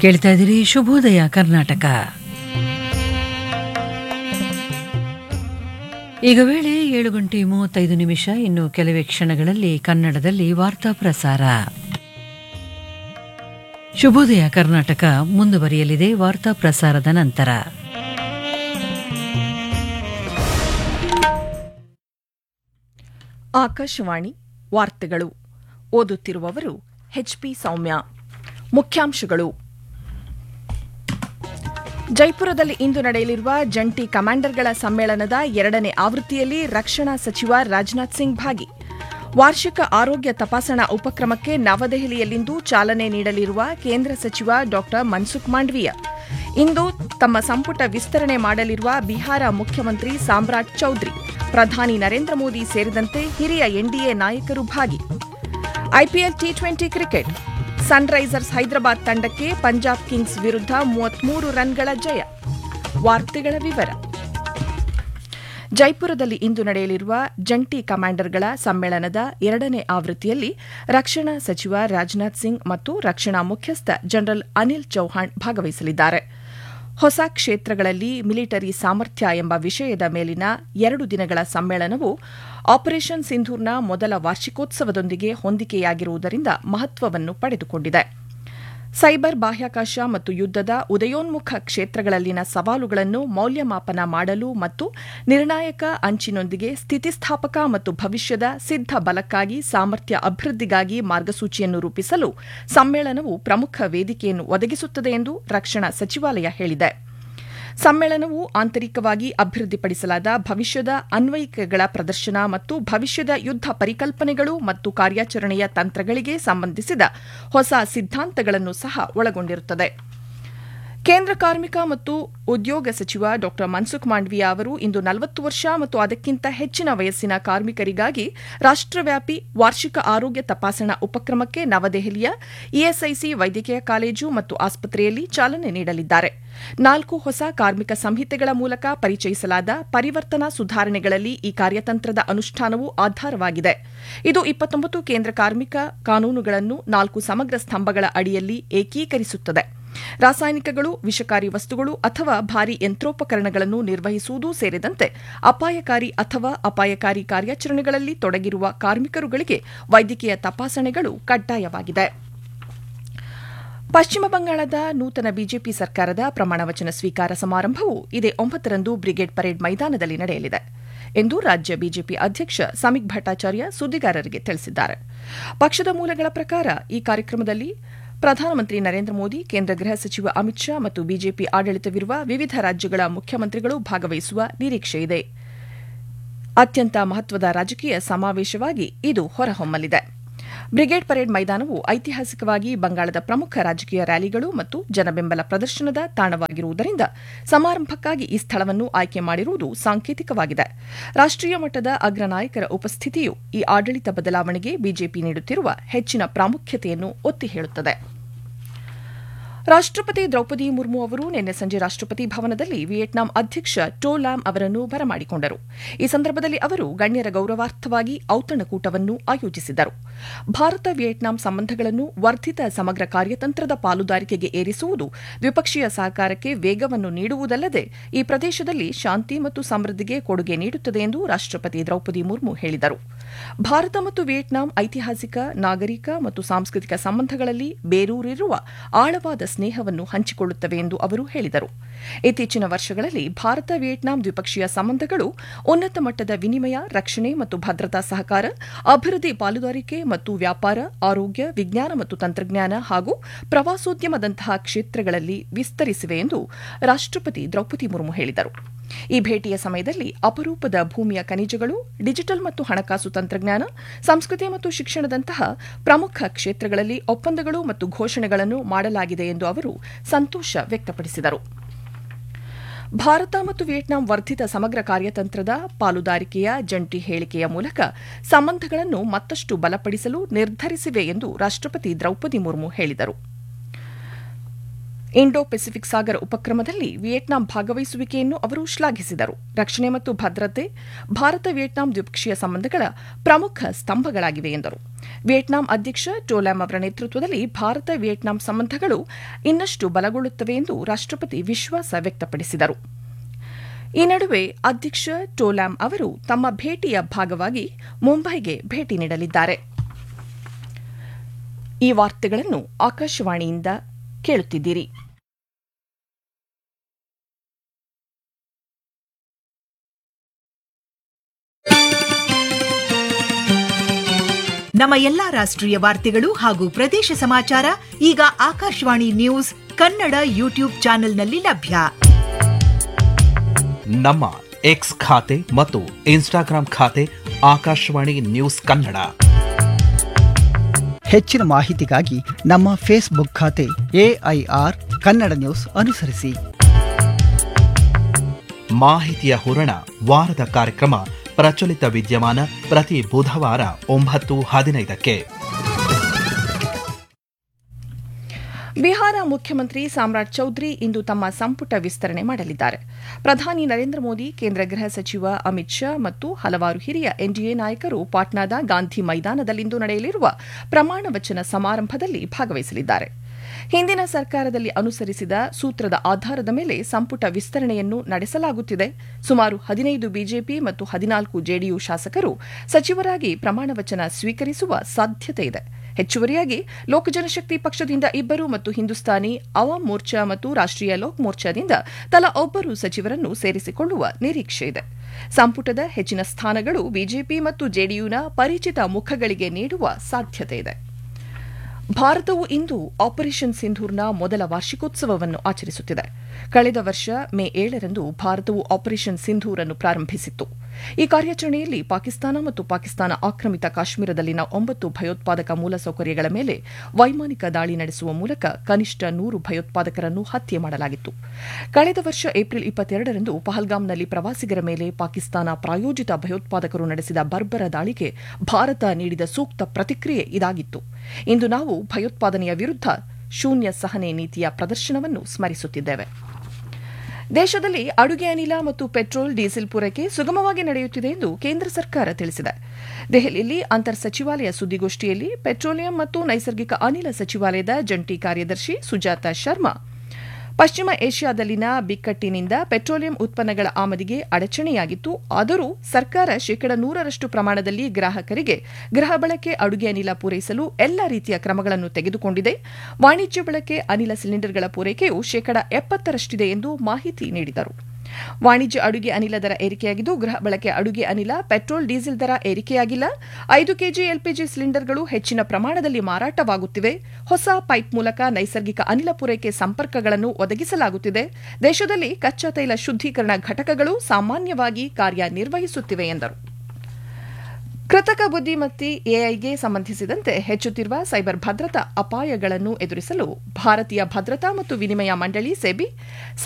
ಕೇಳ್ತಾ ಇದ್ದೀರಿ ಶುಭೋದಯ ಕರ್ನಾಟಕ ಈಗ ವೇಳೆ ಏಳು ಗಂಟೆ ಮೂವತ್ತೈದು ನಿಮಿಷ ಇನ್ನು ಕೆಲವೇ ಕ್ಷಣಗಳಲ್ಲಿ ಕನ್ನಡದಲ್ಲಿ ವಾರ್ತಾ ಪ್ರಸಾರ ಶುಭೋದಯ ಕರ್ನಾಟಕ ಮುಂದುವರಿಯಲಿದೆ ವಾರ್ತಾ ಪ್ರಸಾರದ ನಂತರ ಆಕಾಶವಾಣಿ ವಾರ್ತೆಗಳು ಓದುತ್ತಿರುವವರು ಎಚ್ಪಿ ಸೌಮ್ಯ ಮುಖ್ಯಾಂಶಗಳು ಜೈಪುರದಲ್ಲಿ ಇಂದು ನಡೆಯಲಿರುವ ಜಂಟಿ ಕಮಾಂಡರ್ಗಳ ಸಮ್ಮೇಳನದ ಎರಡನೇ ಆವೃತ್ತಿಯಲ್ಲಿ ರಕ್ಷಣಾ ಸಚಿವ ರಾಜನಾಥ್ ಸಿಂಗ್ ಭಾಗಿ ವಾರ್ಷಿಕ ಆರೋಗ್ಯ ತಪಾಸಣಾ ಉಪಕ್ರಮಕ್ಕೆ ನವದೆಹಲಿಯಲ್ಲಿಂದು ಚಾಲನೆ ನೀಡಲಿರುವ ಕೇಂದ್ರ ಸಚಿವ ಡಾ ಮನ್ಸುಖ್ ಮಾಂಡವೀಯ ಇಂದು ತಮ್ಮ ಸಂಪುಟ ವಿಸ್ತರಣೆ ಮಾಡಲಿರುವ ಬಿಹಾರ ಮುಖ್ಯಮಂತ್ರಿ ಸಾಮ್ರಾಟ್ ಚೌಧರಿ ಪ್ರಧಾನಿ ನರೇಂದ್ರ ಮೋದಿ ಸೇರಿದಂತೆ ಹಿರಿಯ ಎನ್ಡಿಎ ನಾಯಕರು ಭಾಗಿ IPL T twenty cricket Sunrisers Hyderabad ತಂಡಕ್ಕೆ ಪಂಜಾಬ್ ಕಿಂಗ್ಸ್ ವಿರುದ್ಧ ಮೂವತ್ಮೂರು ರನ್ಗಳ ಜಯ ವಾರ್ತೆಗಳ ವಿವರ ಜೈಪುರದಲ್ಲಿ ಇಂದು ನಡೆಯಲಿರುವ ಜಂಟಿ ಕಮಾಂಡರ್ಗಳ ಸಮ್ಮೇಳನದ ಎರಡನೇ ಆವೃತ್ತಿಯಲ್ಲಿ ರಕ್ಷಣಾ ಸಚಿವ ರಾಜನಾಥ್ ಸಿಂಗ್ ಮತ್ತು ರಕ್ಷಣಾ ಮುಖ್ಯಸ್ಥ ಜನರಲ್ ಅನಿಲ್ ಚೌಹಾಣ್ ಭಾಗವಹಿಸಲಿದ್ದಾರೆ ಹೊಸ ಕ್ಷೇತ್ರಗಳಲ್ಲಿ ಮಿಲಿಟರಿ ಸಾಮರ್ಥ್ಯ ಎಂಬ ವಿಷಯದ ಮೇಲಿನ ಎರಡು ದಿನಗಳ ಸಮ್ಮೇಳನವು ಆಪರೇಷನ್ ಸಿಂಧೂರ್ನ ಮೊದಲ ವಾರ್ಷಿಕೋತ್ಸವದೊಂದಿಗೆ ಹೊಂದಿಕೆಯಾಗಿರುವುದರಿಂದ ಮಹತ್ವವನ್ನು ಪಡೆದುಕೊಂಡಿದೆ ಸೈಬರ್ ಬಾಹ್ಯಾಕಾಶ ಮತ್ತು ಯುದ್ದದ ಉದಯೋನ್ಮುಖ ಕ್ಷೇತ್ರಗಳಲ್ಲಿನ ಸವಾಲುಗಳನ್ನು ಮೌಲ್ಯಮಾಪನ ಮಾಡಲು ಮತ್ತು ನಿರ್ಣಾಯಕ ಅಂಚಿನೊಂದಿಗೆ ಸ್ಥಿತಿಸ್ಥಾಪಕ ಮತ್ತು ಭವಿಷ್ಯದ ಸಿದ್ಧ ಬಲಕ್ಕಾಗಿ ಸಾಮರ್ಥ್ಯ ಅಭಿವೃದ್ಧಿಗಾಗಿ ಮಾರ್ಗಸೂಚಿಯನ್ನು ರೂಪಿಸಲು ಸಮ್ಮೇಳನವು ಪ್ರಮುಖ ವೇದಿಕೆಯನ್ನು ಒದಗಿಸುತ್ತದೆ ಎಂದು ರಕ್ಷಣಾ ಸಚಿವಾಲಯ ಹೇಳಿದೆ ಸಮ್ಮೇಳನವು ಆಂತರಿಕವಾಗಿ ಅಭಿವೃದ್ಧಿಪಡಿಸಲಾದ ಭವಿಷ್ಯದ ಅನ್ವಯಿಕೆಗಳ ಪ್ರದರ್ಶನ ಮತ್ತು ಭವಿಷ್ಯದ ಯುದ್ಧ ಪರಿಕಲ್ಪನೆಗಳು ಮತ್ತು ಕಾರ್ಯಾಚರಣೆಯ ತಂತ್ರಗಳಿಗೆ ಸಂಬಂಧಿಸಿದ ಹೊಸ ಸಿದ್ಧಾಂತಗಳನ್ನು ಸಹ ಒಳಗೊಂಡಿರುತ್ತದೆ ಕೇಂದ್ರ ಕಾರ್ಮಿಕ ಮತ್ತು ಉದ್ಯೋಗ ಸಚಿವ ಡಾ ಮನ್ಸುಖ್ ಮಾಂಡವೀಯ ಅವರು ಇಂದು ನಲವತ್ತು ವರ್ಷ ಮತ್ತು ಅದಕ್ಕಿಂತ ಹೆಚ್ಚಿನ ವಯಸ್ಸಿನ ಕಾರ್ಮಿಕರಿಗಾಗಿ ರಾಷ್ಟವ್ಯಾಪಿ ವಾರ್ಷಿಕ ಆರೋಗ್ಯ ತಪಾಸಣಾ ಉಪಕ್ರಮಕ್ಕೆ ನವದೆಹಲಿಯ ಇಎಸ್ಐಸಿ ವೈದ್ಯಕೀಯ ಕಾಲೇಜು ಮತ್ತು ಆಸ್ಪತ್ರೆಯಲ್ಲಿ ಚಾಲನೆ ನೀಡಲಿದ್ದಾರೆ ನಾಲ್ಕು ಹೊಸ ಕಾರ್ಮಿಕ ಸಂಹಿತೆಗಳ ಮೂಲಕ ಪರಿಚಯಿಸಲಾದ ಪರಿವರ್ತನಾ ಸುಧಾರಣೆಗಳಲ್ಲಿ ಈ ಕಾರ್ಯತಂತ್ರದ ಅನುಷ್ಠಾನವು ಆಧಾರವಾಗಿದೆ ಇದು ಇಪ್ಪತ್ತೊಂಬತ್ತು ಕೇಂದ್ರ ಕಾರ್ಮಿಕ ಕಾನೂನುಗಳನ್ನು ನಾಲ್ಕು ಸಮಗ್ರ ಸ್ತಂಭಗಳ ಅಡಿಯಲ್ಲಿ ಏಕೀಕರಿಸುತ್ತದೆ ರಾಸಾಯನಿಕಗಳು ವಿಷಕಾರಿ ವಸ್ತುಗಳು ಅಥವಾ ಭಾರಿ ಯಂತ್ರೋಪಕರಣಗಳನ್ನು ನಿರ್ವಹಿಸುವುದು ಸೇರಿದಂತೆ ಅಪಾಯಕಾರಿ ಅಥವಾ ಅಪಾಯಕಾರಿ ಕಾರ್ಯಾಚರಣೆಗಳಲ್ಲಿ ತೊಡಗಿರುವ ಕಾರ್ಮಿಕರುಗಳಿಗೆ ವೈದ್ಯಕೀಯ ತಪಾಸಣೆಗಳು ಕಡ್ಡಾಯವಾಗಿದೆ ಪಶ್ಚಿಮ ಬಂಗಾಳದ ನೂತನ ಬಿಜೆಪಿ ಸರ್ಕಾರದ ಪ್ರಮಾಣವಚನ ಸ್ವೀಕಾರ ಸಮಾರಂಭವು ಇದೇ ಒಂಬತ್ತರಂದು ಬ್ರಿಗೇಡ್ ಪರೇಡ್ ಮೈದಾನದಲ್ಲಿ ನಡೆಯಲಿದೆ ಎಂದು ರಾಜ್ಯ ಬಿಜೆಪಿ ಅಧ್ಯಕ್ಷ ಸಮೀಕ್ ಭಟ್ಟಾಚಾರ್ಯ ಸುದ್ದಿಗಾರರಿಗೆ ತಿಳಿಸಿದ್ದಾರೆ ಪಕ್ಷದ ಮೂಲಗಳ ಪ್ರಕಾರ ಈ ಕಾರ್ಯಕ್ರಮದಲ್ಲಿ ಪ್ರಧಾನಮಂತ್ರಿ ನರೇಂದ್ರ ಮೋದಿ ಕೇಂದ್ರ ಗೃಹ ಸಚಿವ ಅಮಿತ್ ಶಾ ಮತ್ತು ಬಿಜೆಪಿ ಆಡಳಿತವಿರುವ ವಿವಿಧ ರಾಜ್ಯಗಳ ಮುಖ್ಯಮಂತ್ರಿಗಳು ಭಾಗವಹಿಸುವ ನಿರೀಕ್ಷೆಯಿದೆ ಅತ್ಯಂತ ಮಹತ್ವದ ರಾಜಕೀಯ ಸಮಾವೇಶವಾಗಿ ಇದು ಹೊರಹೊಮ್ಮಲಿದೆ ಬ್ರಿಗೇಡ್ ಪರೇಡ್ ಮೈದಾನವು ಐತಿಹಾಸಿಕವಾಗಿ ಬಂಗಾಳದ ಪ್ರಮುಖ ರಾಜಕೀಯ ರ್ಯಾಲಿಗಳು ಮತ್ತು ಜನಬೆಂಬಲ ಪ್ರದರ್ಶನದ ತಾಣವಾಗಿರುವುದರಿಂದ ಸಮಾರಂಭಕ್ಕಾಗಿ ಈ ಸ್ಥಳವನ್ನು ಆಯ್ಕೆ ಮಾಡಿರುವುದು ಸಾಂಕೇತಿಕವಾಗಿದೆ ರಾಷ್ಟೀಯ ಮಟ್ಟದ ಅಗ್ರ ನಾಯಕರ ಉಪಸ್ಥಿತಿಯು ಈ ಆಡಳಿತ ಬದಲಾವಣೆಗೆ ಬಿಜೆಪಿ ನೀಡುತ್ತಿರುವ ಹೆಚ್ಚಿನ ಪ್ರಾಮುಖ್ಯತೆಯನ್ನು ಒತ್ತಿ ಹೇಳುತ್ತದೆ ರಾಷ್ಟಪತಿ ದ್ರೌಪದಿ ಮುರ್ಮು ಅವರು ನಿನ್ನೆ ಸಂಜೆ ರಾಷ್ಟಪತಿ ಭವನದಲ್ಲಿ ವಿಯೆಟ್ನಾಂ ಅಧ್ಯಕ್ಷ ಟೋ ಲ್ಯಾಮ್ ಅವರನ್ನು ಬರಮಾಡಿಕೊಂಡರು ಈ ಸಂದರ್ಭದಲ್ಲಿ ಅವರು ಗಣ್ಯರ ಗೌರವಾರ್ಥವಾಗಿ ಔತಣಕೂಟವನ್ನು ಆಯೋಜಿಸಿದರು ಭಾರತ ವಿಯೆಟ್ನಾಂ ಸಂಬಂಧಗಳನ್ನು ವರ್ಧಿತ ಸಮಗ್ರ ಕಾರ್ಯತಂತ್ರದ ಪಾಲುದಾರಿಕೆಗೆ ಏರಿಸುವುದು ದ್ವಿಪಕ್ಷೀಯ ಸಹಕಾರಕ್ಕೆ ವೇಗವನ್ನು ನೀಡುವುದಲ್ಲದೆ ಈ ಪ್ರದೇಶದಲ್ಲಿ ಶಾಂತಿ ಮತ್ತು ಸಮೃದ್ಧಿಗೆ ಕೊಡುಗೆ ನೀಡುತ್ತದೆ ಎಂದು ರಾಷ್ಟಪತಿ ದ್ರೌಪದಿ ಮುರ್ಮು ಹೇಳಿದರು ಭಾರತ ಮತ್ತು ವಿಯೆಟ್ನಾಂ ಐತಿಹಾಸಿಕ ನಾಗರಿಕ ಮತ್ತು ಸಾಂಸ್ಕೃತಿಕ ಸಂಬಂಧಗಳಲ್ಲಿ ಬೇರೂರಿರುವ ಆಳವಾದ ಸ್ನೇಹವನ್ನು ಹಂಚಿಕೊಳ್ಳುತ್ತವೆ ಎಂದು ಅವರು ಹೇಳಿದರು ಇತ್ತೀಚಿನ ವರ್ಷಗಳಲ್ಲಿ ಭಾರತ ವಿಯೆಟ್ನಾಂ ದ್ವಿಪಕ್ಷೀಯ ಸಂಬಂಧಗಳು ಉನ್ನತ ಮಟ್ಟದ ವಿನಿಮಯ ರಕ್ಷಣೆ ಮತ್ತು ಭದ್ರತಾ ಸಹಕಾರ ಅಭಿವೃದ್ಧಿ ಪಾಲುದಾರಿಕೆ ಮತ್ತು ವ್ಯಾಪಾರ ಆರೋಗ್ಯ ವಿಜ್ಞಾನ ಮತ್ತು ತಂತ್ರಜ್ಞಾನ ಹಾಗೂ ಪ್ರವಾಸೋದ್ಯಮದಂತಹ ಕ್ಷೇತ್ರಗಳಲ್ಲಿ ವಿಸ್ತರಿಸಿವೆ ಎಂದು ರಾಷ್ಟಪತಿ ದ್ರೌಪದಿ ಮುರ್ಮು ಹೇಳಿದರು ಈ ಭೇಟಿಯ ಸಮಯದಲ್ಲಿ ಅಪರೂಪದ ಭೂಮಿಯ ಖನಿಜಗಳು ಡಿಜಿಟಲ್ ಮತ್ತು ಹಣಕಾಸು ತಂತ್ರಜ್ಞಾನ ಸಂಸ್ಕೃತಿ ಮತ್ತು ಶಿಕ್ಷಣದಂತಹ ಪ್ರಮುಖ ಕ್ಷೇತ್ರಗಳಲ್ಲಿ ಒಪ್ಪಂದಗಳು ಮತ್ತು ಘೋಷಣೆಗಳನ್ನು ಮಾಡಲಾಗಿದೆ ಎಂದು ಅವರು ಸಂತೋಷ ವ್ಯಕ್ತಪಡಿಸಿದರು ಭಾರತ ಮತ್ತು ವಿಯೆಟ್ನಾಂ ವರ್ಧಿತ ಸಮಗ್ರ ಕಾರ್ಯತಂತ್ರದ ಪಾಲುದಾರಿಕೆಯ ಜಂಟಿ ಹೇಳಿಕೆಯ ಮೂಲಕ ಸಂಬಂಧಗಳನ್ನು ಮತ್ತಷ್ಟು ಬಲಪಡಿಸಲು ನಿರ್ಧರಿಸಿವೆ ಎಂದು ರಾಷ್ಟಪತಿ ದ್ರೌಪದಿ ಮುರ್ಮು ಹೇಳಿದರು ಇಂಡೋ ಪೆಸಿಫಿಕ್ ಸಾಗರ ಉಪಕ್ರಮದಲ್ಲಿ ವಿಯೆಟ್ನಾಂ ಭಾಗವಹಿಸುವಿಕೆಯನ್ನು ಅವರು ಶ್ಲಾಘಿಸಿದರು ರಕ್ಷಣೆ ಮತ್ತು ಭದ್ರತೆ ಭಾರತ ವಿಯೆಟ್ನಾಂ ದ್ವಿಪಕ್ಷೀಯ ಸಂಬಂಧಗಳ ಪ್ರಮುಖ ಸ್ತಂಭಗಳಾಗಿವೆ ಎಂದರು ವಿಯೆಟ್ನಾಂ ಅಧ್ಯಕ್ಷ ಟೋಲಾಮ್ ಅವರ ನೇತೃತ್ವದಲ್ಲಿ ಭಾರತ ವಿಯೆಟ್ನಾಂ ಸಂಬಂಧಗಳು ಇನ್ನಷ್ಟು ಬಲಗೊಳ್ಳುತ್ತವೆ ಎಂದು ರಾಷ್ಟಪತಿ ವಿಶ್ವಾಸ ವ್ಯಕ್ತಪಡಿಸಿದರು ಈ ನಡುವೆ ಅಧ್ಯಕ್ಷ ಟೋಲಾಮ್ ಅವರು ತಮ್ಮ ಭೇಟಿಯ ಭಾಗವಾಗಿ ಮುಂಬೈಗೆ ಭೇಟಿ ನೀಡಲಿದ್ದಾರೆ ಈ ವಾರ್ತೆಗಳನ್ನು ಆಕಾಶವಾಣಿಯಿಂದ ಕೇಳುತ್ತಿದ್ದೀರಿ ನಮ್ಮ ಎಲ್ಲಾ ರಾಷ್ಟ್ರೀಯ ವಾರ್ತೆಗಳು ಹಾಗೂ ಪ್ರದೇಶ ಸಮಾಚಾರ ಈಗ ಆಕಾಶವಾಣಿ ನ್ಯೂಸ್ ಕನ್ನಡ ಯೂಟ್ಯೂಬ್ ಚಾನೆಲ್ನಲ್ಲಿ ಲಭ್ಯ ನಮ್ಮ ಎಕ್ಸ್ ಖಾತೆ ಮತ್ತು ಇನ್ಸ್ಟಾಗ್ರಾಂ ಖಾತೆ ಆಕಾಶವಾಣಿ ನ್ಯೂಸ್ ಕನ್ನಡ ಹೆಚ್ಚಿನ ಮಾಹಿತಿಗಾಗಿ ನಮ್ಮ ಫೇಸ್ಬುಕ್ ಖಾತೆ ಎಐಆರ್ ಕನ್ನಡ ನ್ಯೂಸ್ ಅನುಸರಿಸಿ ಮಾಹಿತಿಯ ಹೂರಣ ವಾರದ ಕಾರ್ಯಕ್ರಮ ಪ್ರಚಲಿತ ವಿದ್ಯಮಾನ ಪ್ರತಿ ಬುಧವಾರ ಒಂಬತ್ತು ಹದಿನೈದಕ್ಕೆ ಬಿಹಾರ ಮುಖ್ಯಮಂತ್ರಿ ಸಾಮ್ರಾಟ್ ಚೌಧರಿ ಇಂದು ತಮ್ಮ ಸಂಪುಟ ವಿಸ್ತರಣೆ ಮಾಡಲಿದ್ದಾರೆ ಪ್ರಧಾನಿ ನರೇಂದ್ರ ಮೋದಿ ಕೇಂದ್ರ ಗೃಹ ಸಚಿವ ಅಮಿತ್ ಶಾ ಮತ್ತು ಹಲವಾರು ಹಿರಿಯ ಎನ್ಡಿಎ ನಾಯಕರು ಪಾಟ್ನಾದ ಗಾಂಧಿ ಮೈದಾನದಲ್ಲಿಂದು ನಡೆಯಲಿರುವ ಪ್ರಮಾಣ ವಚನ ಸಮಾರಂಭದಲ್ಲಿ ಭಾಗವಹಿಸಲಿದ್ದಾರೆ ಹಿಂದಿನ ಸರ್ಕಾರದಲ್ಲಿ ಅನುಸರಿಸಿದ ಸೂತ್ರದ ಆಧಾರದ ಮೇಲೆ ಸಂಪುಟ ವಿಸ್ತರಣೆಯನ್ನು ನಡೆಸಲಾಗುತ್ತಿದೆ ಸುಮಾರು ಹದಿನೈದು ಬಿಜೆಪಿ ಮತ್ತು ಹದಿನಾಲ್ಕು ಜೆಡಿಯು ಶಾಸಕರು ಸಚಿವರಾಗಿ ಪ್ರಮಾಣವಚನ ಸ್ವೀಕರಿಸುವ ಸಾಧ್ಯತೆ ಇದೆ ಹೆಚ್ಚುವರಿಯಾಗಿ ಲೋಕ ಜನಶಕ್ತಿ ಪಕ್ಷದಿಂದ ಇಬ್ಬರು ಮತ್ತು ಹಿಂದೂಸ್ತಾನಿ ಅವಾಮ್ ಮೋರ್ಚಾ ಮತ್ತು ರಾಷ್ಟ್ರೀಯ ಲೋಕ್ ಮೋರ್ಚಾದಿಂದ ತಲಾ ಒಬ್ಬರು ಸಚಿವರನ್ನು ಸೇರಿಸಿಕೊಳ್ಳುವ ನಿರೀಕ್ಷೆ ಇದೆ ಸಂಪುಟದ ಹೆಚ್ಚಿನ ಸ್ಥಾನಗಳು ಬಿಜೆಪಿ ಮತ್ತು ಜೆಡಿಯುನ ಪರಿಚಿತ ಮುಖಗಳಿಗೆ ನೀಡುವ ಸಾಧ್ಯತೆ ಇದೆ ಭಾರತವು ಇಂದು ಆಪರೇಷನ್ ಸಿಂಧೂರ್ನ ಮೊದಲ ವಾರ್ಷಿಕೋತ್ಸವವನ್ನು ಆಚರಿಸುತ್ತಿದೆ ಕಳೆದ ವರ್ಷ ಮೇ ಏಳರಂದು ಭಾರತವು ಆಪರೇಷನ್ ಸಿಂಧೂರ್ ಅನ್ನು ಪ್ರಾರಂಭಿಸಿತ್ತು ಈ ಕಾರ್ಯಾಚರಣೆಯಲ್ಲಿ ಪಾಕಿಸ್ತಾನ ಮತ್ತು ಪಾಕಿಸ್ತಾನ ಆಕ್ರಮಿತ ಕಾಶ್ಮೀರದಲ್ಲಿನ ಒಂಬತ್ತು ಭಯೋತ್ಪಾದಕ ಮೂಲಸೌಕರ್ಯಗಳ ಮೇಲೆ ವೈಮಾನಿಕ ದಾಳಿ ನಡೆಸುವ ಮೂಲಕ ಕನಿಷ್ಠ ನೂರು ಭಯೋತ್ಪಾದಕರನ್ನು ಹತ್ಯೆ ಮಾಡಲಾಗಿತ್ತು ಕಳೆದ ವರ್ಷ ಏಪ್ರಿಲ್ ಇಪ್ಪತ್ತೆರಡರಂದು ಪಹಲ್ಗಾಮ್ನಲ್ಲಿ ಪ್ರವಾಸಿಗರ ಮೇಲೆ ಪಾಕಿಸ್ತಾನ ಪ್ರಾಯೋಜಿತ ಭಯೋತ್ಪಾದಕರು ನಡೆಸಿದ ಬರ್ಬರ ದಾಳಿಗೆ ಭಾರತ ನೀಡಿದ ಸೂಕ್ತ ಪ್ರತಿಕ್ರಿಯೆ ಇದಾಗಿತ್ತು ಇಂದು ನಾವು ಭಯೋತ್ಪಾದನೆಯ ವಿರುದ್ಧ ಶೂನ್ಯ ಸಹನೆ ನೀತಿಯ ಪ್ರದರ್ಶನವನ್ನು ಸ್ಮರಿಸುತ್ತಿದ್ದೇವೆ ದೇಶದಲ್ಲಿ ಅಡುಗೆ ಅನಿಲ ಮತ್ತು ಪೆಟ್ರೋಲ್ ಡೀಸೆಲ್ ಪೂರೈಕೆ ಸುಗಮವಾಗಿ ನಡೆಯುತ್ತಿದೆ ಎಂದು ಕೇಂದ್ರ ಸರ್ಕಾರ ತಿಳಿಸಿದೆ ದೆಹಲಿಯಲ್ಲಿ ಅಂತರ್ ಸಚಿವಾಲಯ ಸುದ್ದಿಗೋಷ್ಠಿಯಲ್ಲಿ ಪೆಟ್ರೋಲಿಯಂ ಮತ್ತು ನೈಸರ್ಗಿಕ ಅನಿಲ ಸಚಿವಾಲಯದ ಜಂಟಿ ಕಾರ್ಯದರ್ಶಿ ಸುಜಾತ ಶರ್ಮಾ ಪಶ್ಚಿಮ ಏಷ್ಯಾದಲ್ಲಿನ ಬಿಕ್ಕಟ್ಟಿನಿಂದ ಪೆಟ್ರೋಲಿಯಂ ಉತ್ಪನ್ನಗಳ ಆಮದಿಗೆ ಅಡಚಣೆಯಾಗಿತ್ತು ಆದರೂ ಸರ್ಕಾರ ಶೇಕಡ ನೂರರಷ್ಟು ಪ್ರಮಾಣದಲ್ಲಿ ಗ್ರಾಹಕರಿಗೆ ಗೃಹ ಬಳಕೆ ಅಡುಗೆ ಅನಿಲ ಪೂರೈಸಲು ಎಲ್ಲ ರೀತಿಯ ಕ್ರಮಗಳನ್ನು ತೆಗೆದುಕೊಂಡಿದೆ ವಾಣಿಜ್ಯ ಬಳಕೆ ಅನಿಲ ಸಿಲಿಂಡರ್ಗಳ ಪೂರೈಕೆಯು ಶೇಕಡ ಎಪ್ಪತ್ತರಷ್ಟಿದೆ ಎಂದು ಮಾಹಿತಿ ನೀಡಿದರು ವಾಣಿಜ್ಯ ಅಡುಗೆ ಅನಿಲ ದರ ಏರಿಕೆಯಾಗಿದ್ದು ಗೃಹ ಬಳಕೆ ಅಡುಗೆ ಅನಿಲ ಪೆಟ್ರೋಲ್ ಡೀಸೆಲ್ ದರ ಏರಿಕೆಯಾಗಿಲ್ಲ ಐದು ಕೆಜಿ ಎಲ್ಪಿಜಿ ಸಿಲಿಂಡರ್ಗಳು ಹೆಚ್ಚಿನ ಪ್ರಮಾಣದಲ್ಲಿ ಮಾರಾಟವಾಗುತ್ತಿವೆ ಹೊಸ ಪೈಪ್ ಮೂಲಕ ನೈಸರ್ಗಿಕ ಅನಿಲ ಪೂರೈಕೆ ಸಂಪರ್ಕಗಳನ್ನು ಒದಗಿಸಲಾಗುತ್ತಿದೆ ದೇಶದಲ್ಲಿ ಕಚ್ಚಾ ತೈಲ ಶುದ್ದೀಕರಣ ಘಟಕಗಳು ಸಾಮಾನ್ಯವಾಗಿ ಕಾರ್ಯನಿರ್ವಹಿಸುತ್ತಿವೆ ಎಂದರು ಕೃತಕ ಬುದ್ದಿಮತ್ತೆ ಎಐಗೆ ಸಂಬಂಧಿಸಿದಂತೆ ಹೆಚ್ಚುತ್ತಿರುವ ಸೈಬರ್ ಭದ್ರತಾ ಅಪಾಯಗಳನ್ನು ಎದುರಿಸಲು ಭಾರತೀಯ ಭದ್ರತಾ ಮತ್ತು ವಿನಿಮಯ ಮಂಡಳಿ ಸೆಬಿ